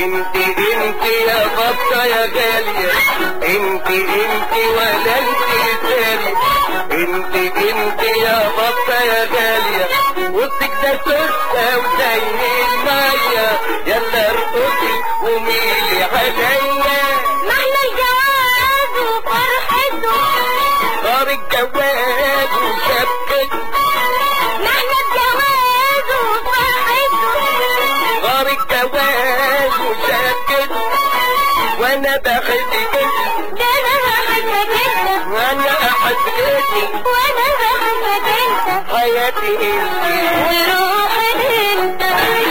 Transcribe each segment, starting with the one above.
انت انت يا بطة يا غالية انت انت ولا انت تاني انت انت يا بطة يا غالية وسطك ده سكة وزي المية يلا ارقصي وميلي عليا معنى الجواز وفرحته صار الجواز وشبكة معنى الجواز وفرحته صار الجواز وشبكة وانا بحبك انت ده انا بحبك انت وانا احبك وانا بحبك انت حياتي انت وروحي انت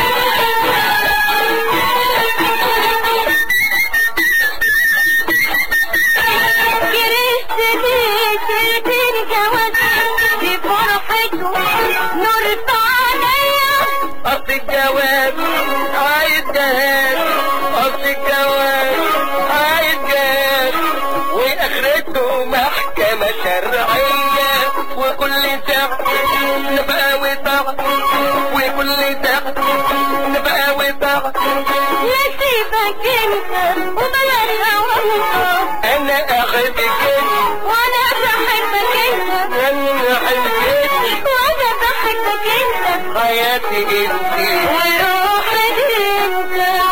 كريست الجواز بفرحته نورت عليا اصل الجواز عايز جهاز اصل الجواز عايز جهاز واخرته محكمة شرعية وكل ساعة نبقى وطاعة وكل ساعة نبقى وطاعة نسيبك انت وبلاش هواك انا احبك انت وانا بحبك انت انا احبك انت وانا بحبك انت حياتي انت وروحي انت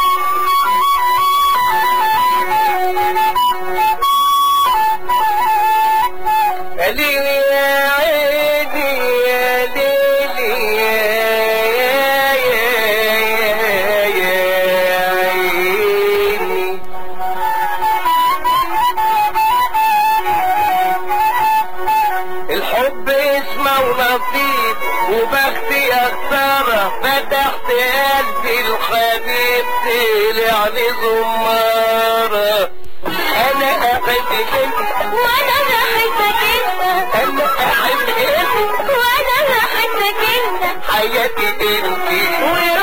يا ليلي يا عيني يا ليلي يا يا يا يا عيني الحب اسمه ونصيب وبختي يا خسارة فتحت قلبي الحبيب طلع لي زمارة أنا أحبك أنت وانا بحبك انت أنا أحبك أنت وانا بحبك انت حياتي أنت وروحي